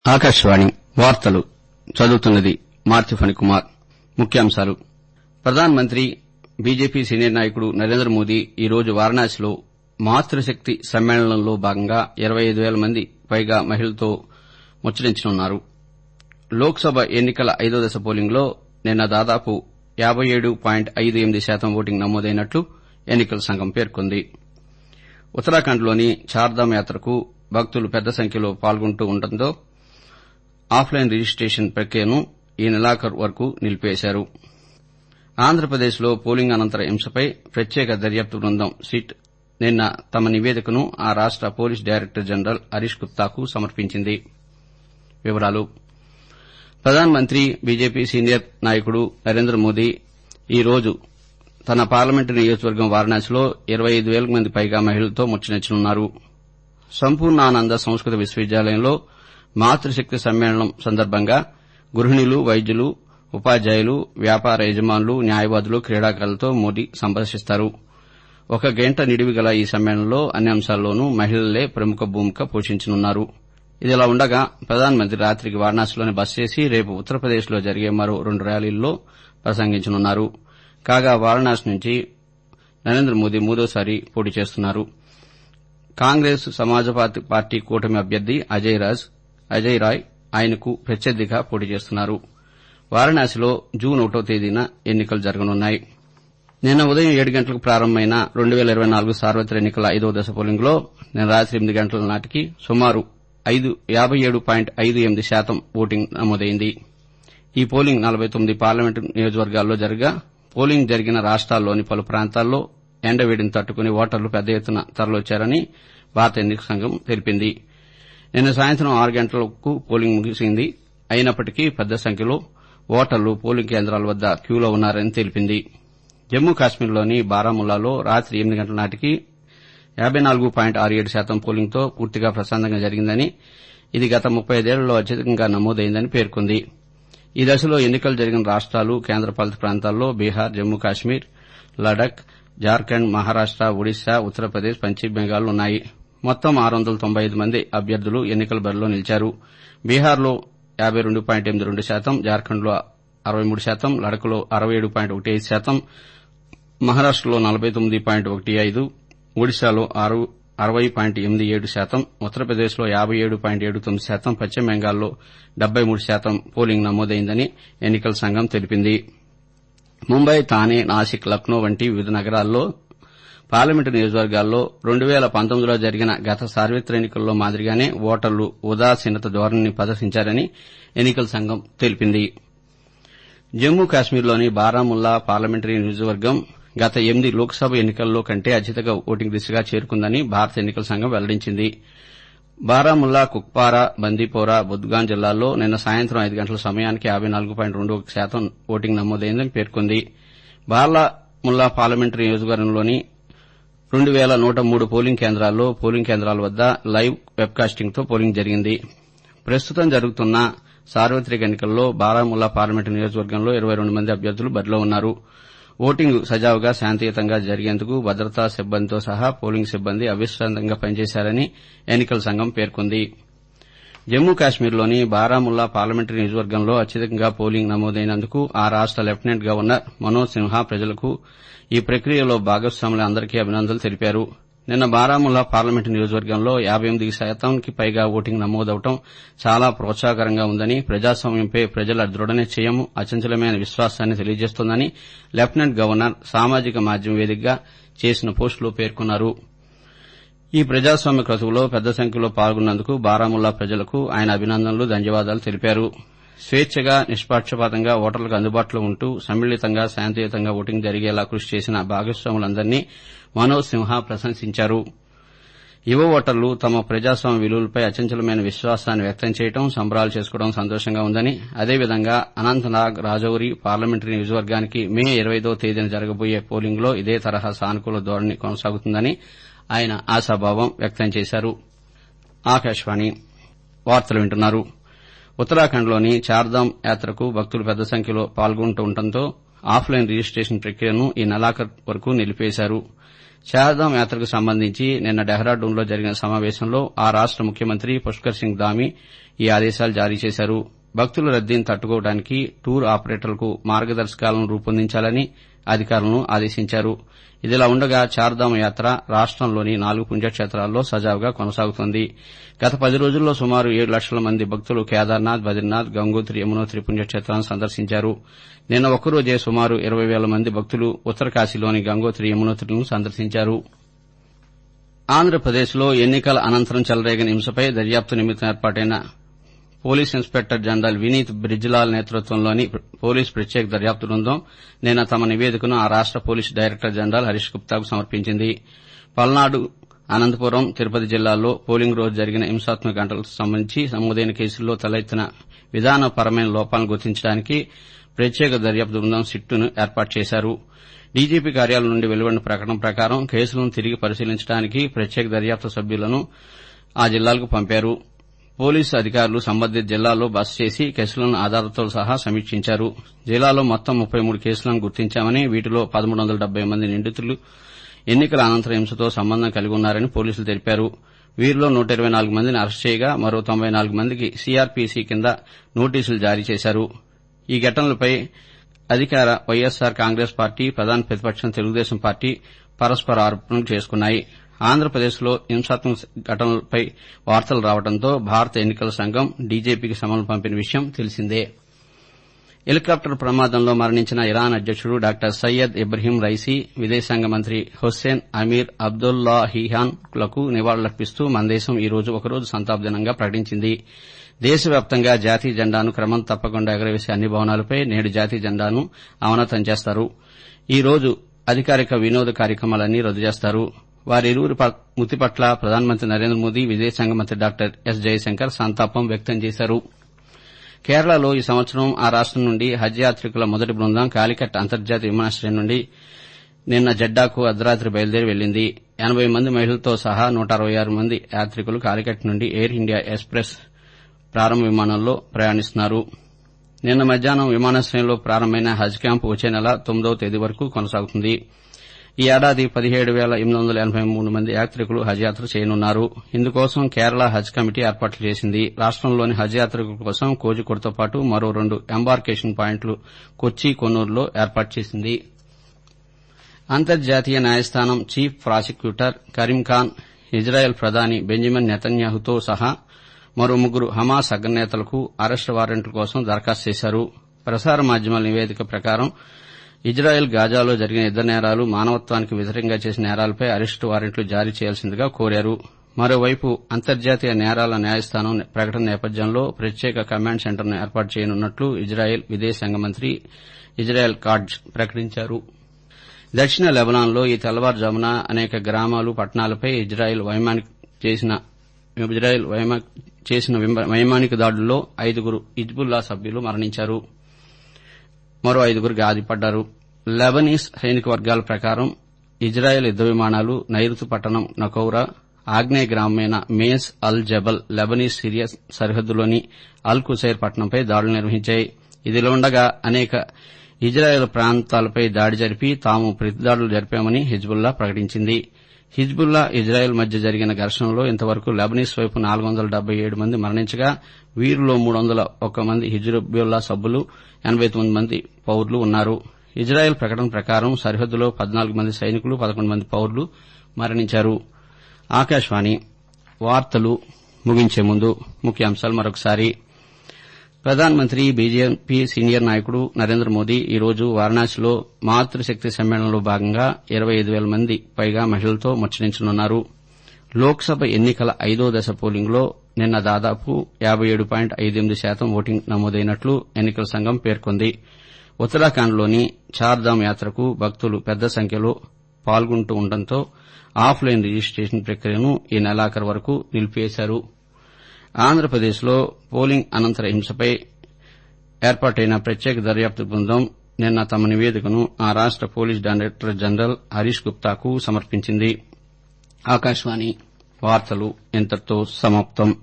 ఆకాశవాణి వార్తలు చదువుతున్నది మార్తి ఫణికుమార్ ముఖ్యాంశాలు ప్రధానమంత్రి బీజేపీ సీనియర్ నాయకుడు నరేంద్ర మోదీ ఈ రోజు వారణాసిలో మాతృశక్తి సమ్మేళనంలో భాగంగా ఇరవై ఐదు పేల మంది పైగా మహిళలతో ముచ్చటించనున్నారు లోక్ సభ ఎన్నికల ఐదో దశ పోలింగ్లో నిన్న దాదాపు యాబై ఏడు పాయింట్ ఐదు ఎనిమిది శాతం ఓటింగ్ నమోదైనట్లు ఎన్నికల సంఘం పేర్కొంది ఉత్తరాఖండ్లోని చార్ధామ్ యాత్రకు భక్తులు పెద్ద సంఖ్యలో పాల్గొంటూ ఉండటంతో ఆఫ్లైన్ రిజిస్టేషన్ ప్రక్రియను ఈ నెలాఖరు వరకు నిలిపివేశారు ఆంధ్రప్రదేశ్లో పోలింగ్ అనంతర హింసపై ప్రత్యేక దర్యాప్తు బృందం సిట్ నిన్న తమ నివేదికను ఆ రాష్ట పోలీస్ డైరెక్టర్ జనరల్ హరీష్ గుప్తాకు సమర్పించింది ప్రధానమంత్రి బీజేపీ సీనియర్ నాయకుడు నరేంద్ర మోదీ ఈ రోజు తన పార్లమెంటు నియోజకవర్గం వారణాసిలో ఇరవై ఐదు పేలకు మంది పైగా మహిళలతో ముచ్చటించనున్నారు సంపూర్ణానంద సంస్కృత విశ్వవిద్యాలయంలో మాతృశక్తి సమ్మేళనం సందర్భంగా గృహిణులు వైద్యులు ఉపాధ్యాయులు వ్యాపార యజమానులు న్యాయవాదులు క్రీడాకారులతో మోదీ సంభాషిస్తారు ఒక గంట నిడివి గల ఈ సమ్మేళనంలో అన్ని అంశాల్లోనూ మహిళలే ప్రముఖ భూమిక పోషించనున్నారు ఇదిలా ఉండగా ప్రధానమంత్రి రాత్రికి వారణాసిలోనే బస చేసి రేపు ఉత్తరప్రదేశ్లో జరిగే మరో రెండు ర్యాలీల్లో ప్రసంగించనున్నారు కాగా వారణాసి నుంచి నరేంద్ర మోదీ మూడోసారి పోటీ చేస్తున్నారు కాంగ్రెస్ సమాజ్వాదీ పార్టీ కూటమి అభ్యర్థి అజయ్ రాయ్ ఆయనకు ప్రత్యర్థిగా పోటీ చేస్తున్నారు వారణాసిలో జూన్ ఒకటో తేదీన ఎన్నికలు జరగనున్నాయి నిన్న ఉదయం ఏడు గంటలకు ప్రారంభమైన రెండు పేల ఇరవై నాలుగు సార్వత్రిక ఎన్నికల ఐదో దశ పోలింగ్లో నిన్న రాత్రి ఎనిమిది గంటల నాటికి సుమారు యాబై ఏడు పాయింట్ ఐదు ఎనిమిది శాతం ఓటింగ్ నమోదైంది ఈ పోలింగ్ నలబై తొమ్మిది పార్లమెంటు నియోజకవర్గాల్లో జరగగా పోలింగ్ జరిగిన రాష్టాల్లోని పలు ప్రాంతాల్లో ఎండవేడిని తట్టుకుని ఓటర్లు పెద్ద ఎత్తున తరలొచ్చారని భారత ఎన్నికల సంఘం తెలిపింది నిన్న సాయంత్రం ఆరు గంటలకు పోలింగ్ ముగిసింది అయినప్పటికీ పెద్ద సంఖ్యలో ఓటర్లు పోలింగ్ కేంద్రాల వద్ద క్యూలో ఉన్నారని తెలిపింది జమ్మూ కాశ్మీర్లోని బారాముల్లాలో రాత్రి ఎనిమిది గంటల నాటికి యాబై నాలుగు పాయింట్ ఆరు ఏడు శాతం పోలింగ్తో పూర్తిగా ప్రశాంతంగా జరిగిందని ఇది గత ముప్పై ఐదేళ్లలో అత్యధికంగా నమోదైందని పేర్కొంది ఈ దశలో ఎన్నికలు జరిగిన రాష్టాలు కేంద్రపాలిత ప్రాంతాల్లో బీహార్ జమ్మూ కాశ్మీర్ లడక్ జార్ఖండ్ మహారాష్ట ఒడిశా ఉత్తరప్రదేశ్ పశ్చిమ బెంగాల్ ఉన్నాయి మొత్తం ఆరు వందల తొంభై ఐదు మంది అభ్యర్థులు ఎన్నికల బరిలో నిలిచారు బీహార్లో యాబై రెండు పాయింట్ ఎనిమిది రెండు శాతం జార్ఖండ్లో అరవై మూడు శాతం లడఖ్లో అరవై ఏడు పాయింట్ ఒకటి ఐదు శాతం మహారాష్టలో నలబై తొమ్మిది పాయింట్ ఒకటి ఐదు ఒడిశాలో అరవై పాయింట్ ఎనిమిది ఏడు శాతం ఉత్తరప్రదేశ్లో యాబై ఏడు పాయింట్ ఏడు తొమ్మిది శాతం పశ్చిమ బెంగాల్లో డెబ్బై మూడు శాతం పోలింగ్ నమోదైందని ఎన్నికల సంఘం తెలిపింది ముంబై థానే నాసిక్ లక్నో వంటి వివిధ నగరాల్లో పార్లమెంటు నియోజకవర్గాల్లో రెండు పేల పంతొమ్మిదిలో జరిగిన గత సార్వత్రిక ఎన్నికల్లో మాదిరిగానే ఓటర్లు ఉదాసీనత ధోరణిని ప్రదర్శించారని ఎన్నికల సంఘం తెలిపింది జమ్మూ కాశ్మీర్లోని బారాముల్లా పార్లమెంటరీ నియోజకవర్గం గత ఎనిమిది లోక్సభ ఎన్నికల్లో కంటే అత్యధిక ఓటింగ్ దిశగా చేరుకుందని భారత ఎన్నికల సంఘం వెల్లడించింది బారాముల్లా కుప్వారా బందీపోరా బుద్గాన్ జిల్లాల్లో నిన్న సాయంత్రం ఐదు గంటల సమయానికి యాబై నాలుగు పాయింట్ రెండు ఒక శాతం ఓటింగ్ నమోదైందని పేర్కొంది బారాముల్లా పార్లమెంటరీ నియోజకవర్గంలోని రెండు పేల నూట మూడు పోలింగ్ కేంద్రాల్లో పోలింగ్ కేంద్రాల వద్ద లైవ్ వెబ్కాస్టింగ్తో పోలింగ్ జరిగింది ప్రస్తుతం జరుగుతున్న సార్వత్రిక ఎన్నికల్లో బారాముల్లా పార్లమెంటు నియోజకవర్గంలో ఇరవై రెండు మంది అభ్యర్థులు బరిలో ఉన్నారు ఓటింగ్ సజావుగా శాంతియుతంగా జరిగేందుకు భద్రతా సిబ్బందితో సహా పోలింగ్ సిబ్బంది అవిశ్రాంతంగా పనిచేశారని ఎన్నికల సంఘం పేర్కొంది జమ్మూ కాశ్మీర్లోని బారాముల్లా పార్లమెంటరీ నియోజకవర్గంలో అత్యధికంగా పోలింగ్ నమోదైనందుకు ఆ రాష్ట లెఫ్టినెంట్ గవర్నర్ మనోజ్ సిన్హా ప్రజలకు ఈ ప్రక్రియలో భాగస్వాముల అందరికీ అభినందనలు తెలిపారు నిన్న బారాముల్లా పార్లమెంటు నియోజకవర్గంలో యాబై ఎనిమిది శాతానికి పైగా ఓటింగ్ నమోదవడం చాలా ప్రోత్సాహకరంగా ఉందని ప్రజాస్వామ్యంపై ప్రజల దృఢ నిశ్చయం అచంచలమైన విశ్వాసాన్ని తెలియజేస్తోందని లెఫ్టినెంట్ గవర్నర్ సామాజిక మాధ్యమం వేదికగా చేసిన పోస్టులో పేర్కొన్నారు ఈ ప్రజాస్వామ్య క్రతువులో పెద్ద సంఖ్యలో పాల్గొన్నందుకు బారాముల్లా ప్రజలకు ఆయన అభినందనలు ధన్యవాదాలు తెలిపారు స్వేచ్చగా నిష్పక్షపాతంగా ఓటర్లకు అందుబాటులో ఉంటూ సమ్మిళితంగా శాంతియుతంగా ఓటింగ్ జరిగేలా కృషి చేసిన భాగస్వాములందరినీ మనోజ్ సిన్హా ప్రశంసించారు యువ ఓటర్లు తమ ప్రజాస్వామ్య విలువలపై అచంచలమైన విశ్వాసాన్ని వ్యక్తం చేయడం సంబరాలు చేసుకోవడం సంతోషంగా ఉందని అదేవిధంగా అనంతనాగ్ రాజౌరి పార్లమెంటరీ నియోజకవర్గానికి మే ఇరవైదో తేదీన జరగబోయే పోలింగ్లో ఇదే తరహా సానుకూల ధోరణి కొనసాగుతుందని ఆయన ఆశాభావం వ్యక్తం చేశారు ఉత్తరాఖండ్లోని చార్ధామ్ యాత్రకు భక్తులు పెద్ద సంఖ్యలో పాల్గొంటుండటంతో ఆఫ్లైన్ రిజిస్టేషన్ ప్రక్రియను ఈ నెలాఖరు వరకు నిలిపివేశారు చార్ధామ్ యాత్రకు సంబంధించి నిన్న డెహ్రాడూన్లో జరిగిన సమావేశంలో ఆ రాష్ట ముఖ్యమంత్రి పుష్కర్ సింగ్ ధామీ ఈ ఆదేశాలు జారీ చేశారు భక్తుల రద్దీని తట్టుకోవడానికి టూర్ ఆపరేటర్లకు మార్గదర్శకాలను రూపొందించాలని అధికారులను ఆదేశించారు ఇదిలా ఉండగా చార్ధామ్ యాత్ర రాష్టంలోని నాలుగు పుణ్యక్షేత్రాల్లో సజావుగా కొనసాగుతోంది గత పది రోజుల్లో సుమారు ఏడు లక్షల మంది భక్తులు కేదార్నాథ్ బద్రీనాథ్ గంగోత్రి యమునోత్రి పుణ్యక్షేత్రాలను సందర్శించారు నిన్న ఒక్కరోజే సుమారు ఇరవై వేల మంది భక్తులు ఉత్తరకాశీలోని గంగోత్రి యమునోత్రిలను సందర్శించారు ఆంధ్రప్రదేశ్లో ఎన్నికల అనంతరం చెలరేగిన హింసపై దర్యాప్తు నిమిత్తం ఏర్పాటైన police inspector general Vineet Brijlal నేతృత్వంలోని పోలీస్ ప్రత్యేక దర్యాప్తు బృందం నిన్న తమ నివేదికను ఆ రాష్ట పోలీస్ డైరెక్టర్ జనరల్ హరీష్ గుప్తాకు సమర్పించింది పల్నాడు అనంతపురం తిరుపతి జిల్లాల్లో పోలింగ్ రోజు జరిగిన హింసాత్మక ఘటనలకు సంబంధించి నమోదైన కేసుల్లో తలెత్తిన విధానపరమైన లోపాలను గుర్తించడానికి ప్రత్యేక దర్యాప్తు బృందం సిట్టును ఏర్పాటు చేశారు డీజీపీ కార్యాలయం నుండి వెలువడిన ప్రకటన ప్రకారం కేసులను తిరిగి పరిశీలించడానికి ప్రత్యేక దర్యాప్తు సభ్యులను ఆ జిల్లాలకు పంపారు పోలీసు అధికారులు సంబంధిత జిల్లాల్లో బస చేసి కేసులను ఆధారాలతో సహా సమీక్షించారు జిల్లాలో మొత్తం ముప్పై మూడు కేసులను గుర్తించామని వీటిలో పదమూడు వందల డెబ్బై మంది నిందితులు ఎన్నికల అనంతర హింసతో సంబంధం కలిగి ఉన్నారని పోలీసులు తెలిపారు వీరిలో నూట ఇరవై నాలుగు మందిని అరెస్ట్ చేయగా మరో తొంభై నాలుగు మందికి సీఆర్పీసీ కింద నోటీసులు జారీ చేశారు ఈ ఘటనలపై అధికార వైఎస్సార్ కాంగ్రెస్ పార్టీ ప్రధాన ప్రతిపక్షం తెలుగుదేశం పార్టీ పరస్పర ఆరోపణలు చేసుకున్నాయి ఆంధ్రప్రదేశ్లో హింసాత్మక ఘటనలపై వార్తలు రావడంతో భారత ఎన్నికల సంఘం డీజీపీకి సమన్లు పంపిన విషయం తెలిసిందే హెలికాప్టర్ ప్రమాదంలో మరణించిన ఇరాన్ అధ్యకుడు డాక్టర్ సయ్యద్ ఇబ్రహీం రైసీ విదేశాంగ మంత్రి హుస్సేన్ అమీర్ అబ్దుల్లాహియాన్ లకు నివాళులర్పిస్తూ మన దేశం ఈ రోజు ఒకరోజు సంతాప దినంగా ప్రకటించింది దేశవ్యాప్తంగా జాతీయ జెండాను క్రమం తప్పకుండా ఎగరవేసే అన్ని భవనాలపై నేడు జాతీయ జెండాను అవనతం చేస్తారు ఈ రోజు అధికారిక వినోద కార్యక్రమాలన్నీ రద్దు చేస్తారు వారిరువురి మృతి పట్ల ప్రధానమంత్రి నరేంద్ర మోదీ విదేశాంగ మంత్రి డాక్టర్ ఎస్ జయశంకర్ సంతాపం వ్యక్తం చేశారు కేరళలో ఈ సంవత్సరం ఆ రాష్టం నుండి హజ్ యాత్రికుల మొదటి బృందం కాలికట్ అంతర్జాతీయ విమానాశ్రయం నుండి నిన్న జెడ్డాకు అర్ధరాత్రి బయలుదేరి వెళ్లింది ఎనబై మంది మహిళలతో సహా నూట అరవై ఆరు మంది యాత్రికులు కాలికట్ నుండి ఎయిర్ ఇండియా ఎక్స్ప్రెస్ ప్రారంభ విమానంలో ప్రయాణిస్తున్నారు నిన్న మధ్యాహ్నం విమానాశ్రయంలో ప్రారంభమైన హజ్ క్యాంపు వచ్చే నెల తొమ్మిదవ తేదీ వరకు కొనసాగుతుంది ఈ ఏడాది పదిహేడు వేల ఎనిమిది వందల ఎనబై మూడు మంది యాత్రికులు హజ్ యాత్ర చేయనున్నారు ఇందుకోసం కేరళ హజ్ కమిటీ ఏర్పాట్లు చేసింది రాష్టంలోని హజ్ యాత్రికుల కోసం కోజికోడ్తో పాటు మరో రెండు ఎంబార్కేషన్ పాయింట్లు కొచ్చి కొన్నూరులో ఏర్పాటు చేసింది అంతర్జాతీయ న్యాయస్థానం chief prosecutor Karim Khan Israel ప్రధాని బెంజమిన్ నెతన్యాహుతో సహా మరో ముగ్గురు హమాస్ అగ్రనేతలకు అరెస్టు వారెంట్ల కోసం దరఖాస్తు చేశారు ప్రసార మాధ్యమాల నివేదిక ప్రకారం ఇజ్రాయెల్ గాజాలో జరిగిన యుద్ద నేరాలు మానవత్వానికి వ్యతిరేకంగా చేసిన నేరాలపై అరెస్టు వారెంట్లు జారీ చేయాల్సిందిగా కోరారు మరోవైపు అంతర్జాతీయ నేరాల న్యాయస్థానం ప్రకటన నేపథ్యంలో ప్రత్యేక కమాండ్ సెంటర్ను ఏర్పాటు చేయనున్నట్లు ఇజ్రాయెల్ విదేశాంగ మంత్రి ఇజ్రాయెల్ కాడ్జ్ ప్రకటించారు దక్షిణ లెబనాన్లో ఈ తెల్లవారుజామున అనేక గ్రామాలు పట్టణాలపై ఇజ్రాయెల్ చేసిన వైమానిక దాడుల్లో ఐదుగురు హిజ్బుల్లా సభ్యులు మరణించారు మరో ఐదుగురు గాయపడ్డారు లెబనీస్ సైనిక వర్గాల ప్రకారం ఇజ్రాయెల్ యుద్ద విమానాలు నైరుతి పట్టణం నకౌరా ఆగ్నేయ గ్రామమైన Mays al Jabal Lebanese Syria సరిహద్దులోని అల్ కుసైర్ పట్టణంపై దాడులు నిర్వహించాయి ఇదిలా ఉండగా అనేక ఇజ్రాయెల్ ప్రాంతాలపై దాడి జరిపి తాము ప్రతిదాడులు జరిపామని హిజ్బుల్లా ప్రకటించింది హిజ్బుల్లా ఇజ్రాయెల్ మధ్య జరిగిన ఘర్షణలో ఇంతవరకు లెబనీస్ వైపు నాలుగు వందల డెబ్బై ఏడు మంది మరణించగా వీరిలో మూడు వందల ఒక్క మంది హిజ్బుల్లా సభ్యులు ఎనబై తొమ్మిది మంది పౌరులు ఉన్నారు ఇజ్రాయెల్ ప్రకటన ప్రకారం సరిహద్దులో పద్నాలుగు మంది సైనికులు పదకొండు మంది పౌరులు మరణించారు ఆకాశవాణి వార్తలు ముగించే ముందు ముఖ్యాంశాలు మరొకసారి ప్రధానమంత్రి బీజేపీ సీనియర్ నాయకుడు నరేంద్ర మోదీ ఈ రోజు వారణాసిలో మాతృశక్తి సమ్మేళనంలో భాగంగా ఇరవై ఐదు వేల మంది పైగా మహిళలతో ముచ్చటించనున్నారు లోక్సభ ఎన్నికల ఐదో దశ పోలింగ్లో నిన్న దాదాపు యాబై ఏడు పాయింట్ ఐదెనిమిది శాతం ఓటింగ్ నమోదైనట్లు ఎన్నికల సంఘం పేర్కొంది ఉత్తరాఖండ్లోని చార్ధామ్ యాత్రకు భక్తులు పెద్ద సంఖ్యలో పాల్గొంటుండటంతో ఆఫ్లైన్ రిజిస్టేషన్ ప్రక్రియను ఈ నెలాఖరు వరకు నిలిపివేశారు ఆంధ్రప్రదేశ్లో పోలింగ్ అనంతర హింసపై ఏర్పాటైన ప్రత్యేక దర్యాప్తు బృందం నిన్న తమ నివేదికను ఆ రాష్ట పోలీస్ డైరెక్టర్ జనరల్ హరీష్ గుప్తాకు సమర్పించింది ఆకాశవాణి వార్తలు ఇంతటితో సమాప్తం